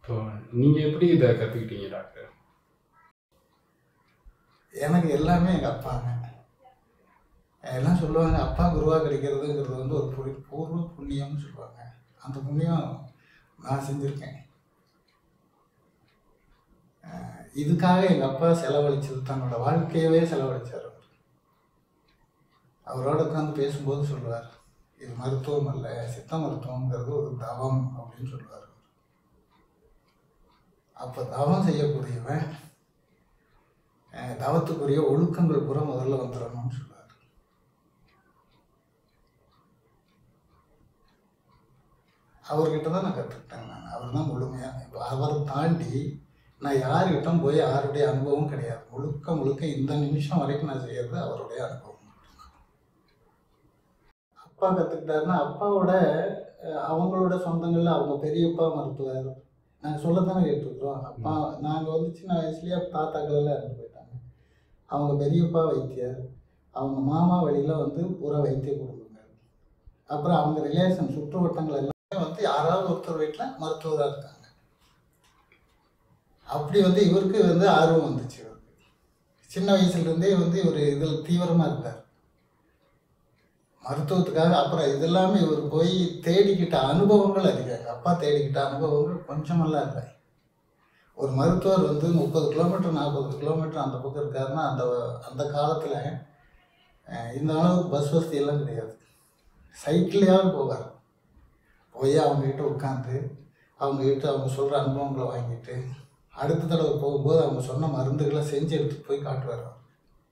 இப்போ நீங்கள் எப்படி இதை கற்றுக்கிட்டீங்க டாக்டர் எனக்கு எல்லாமே எங்கள் அப்பாங்க எல்லாம் சொல்லுவாங்க அப்பா குருவாக கிடைக்கிறதுங்கிறது வந்து ஒரு புரி பூர்வ புண்ணியம்னு சொல்லுவாங்க அந்த புண்ணியம் நான் செஞ்சுருக்கேன் அஹ் இதுக்காக எங்கள் அப்பா செலவழிச்சது தன்னோட வாழ்க்கையவே செலவழிச்சார் அவர் அவரோட உட்காந்து பேசும்போது சொல்லுவார் இது மருத்துவம் அல்ல சித்த மருத்துவங்கிறது ஒரு தவம் அப்படின்னு சொல்லுவார் அப்போ தவம் செய்யக்கூடியவன் அஹ் தவத்துக்குரிய ஒழுக்கங்கள் பூரா முதல்ல வந்துடணும்னு சொல்லுவார் அவர்கிட்ட தான் நான் கற்றுக்கிட்டேன் நான் அவர் தான் முழுமையாக இப்போ அவரை தாண்டி நான் யார்கிட்ட போய் யாருடைய அனுபவம் கிடையாது முழுக்க முழுக்க இந்த நிமிஷம் வரைக்கும் நான் செய்யறது அவருடைய அனுபவம் மட்டும்தான். அப்பா கற்றுக்கிட்டாருன்னா அப்பாவோட அஹ், அவங்களோட சொந்தங்கள்ல அவங்க பெரியப்பா மருத்துவர் நாங்கள் சொல்லத்தானே கேட்டிருக்கிறோம் அப்பா நாங்கள் வந்து சின்ன வயசுலேயே தாத்தாக்கள் எல்லாம் இறந்து போயிட்டாங்க அவங்க பெரியப்பா வைத்தியர் அவங்க மாமா வழியில் வந்து புற வைத்திய குடும்பங்கள் அப்புறம் அவங்க ரிலேஷன் சுற்று வட்டங்கள் எல்லாமே வந்து யாராவது ஒருத்தர் வீட்டில் மருத்துவராக இருக்காங்க அப்படி வந்து இவருக்கு வந்து ஆர்வம் வந்துச்சு இவருக்கு சின்ன வயசுலேருந்தே வந்து இவர் இதில் தீவிரமாக இருந்தார் மருத்துவத்துக்காக அப்புறம் இதெல்லாமே இவர் போய் தேடிக்கிட்ட அனுபவங்கள் அதிகம் எங்கள் அப்பா தேடிக்கிட்ட அனுபவங்கள் கொஞ்சமெல்லாம் இல்லை ஒரு மருத்துவர் வந்து முப்பது கிலோமீட்டர் நாற்பது கிலோமீட்டர் அந்த பக்கம் இருக்காருன்னா அந்த அந்த காலத்தில் இந்த அளவுக்கு பஸ் வசதி எல்லாம் கிடையாது சைக்கிள்லையாவது போவார் போய் அவங்ககிட்ட உட்காந்து அவங்ககிட்ட அவங்க சொல்கிற அனுபவங்களை வாங்கிட்டு அடுத்த தடவை போகும்போது அவங்க சொன்ன மருந்துகளை செஞ்சு எடுத்துட்டு போய் காட்டுவார் அவர்.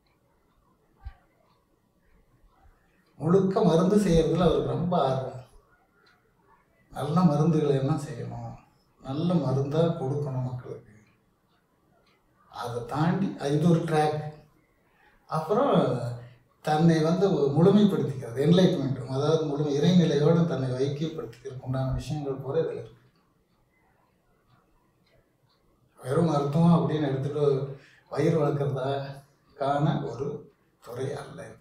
முழுக்க மருந்து செய்யறதுல அவருக்கு ரொம்ப ஆர்வம் நல்ல மருந்துகளை எல்லாம் செய்யணும் நல்ல மருந்தாக கொடுக்கணும் மக்களுக்கு அதை தாண்டி இது ஒரு ட்ராக் அப்புறம் தன்னை வந்து முழுமைப்படுத்திக்கிறது என்லைட்மெண்ட் அதாவது முழுமை இறைநிலையோடு தன்னை ஐக்கியப்படுத்திக்கிறதுக்கு உண்டான விஷயங்கள் பூரா இதில் இருக்கு வெறும் மருத்துவம் அப்படின்னு எடுத்துட்டு வயிறு வளர்க்குறதா காண ஒரு துறை அல்ல இது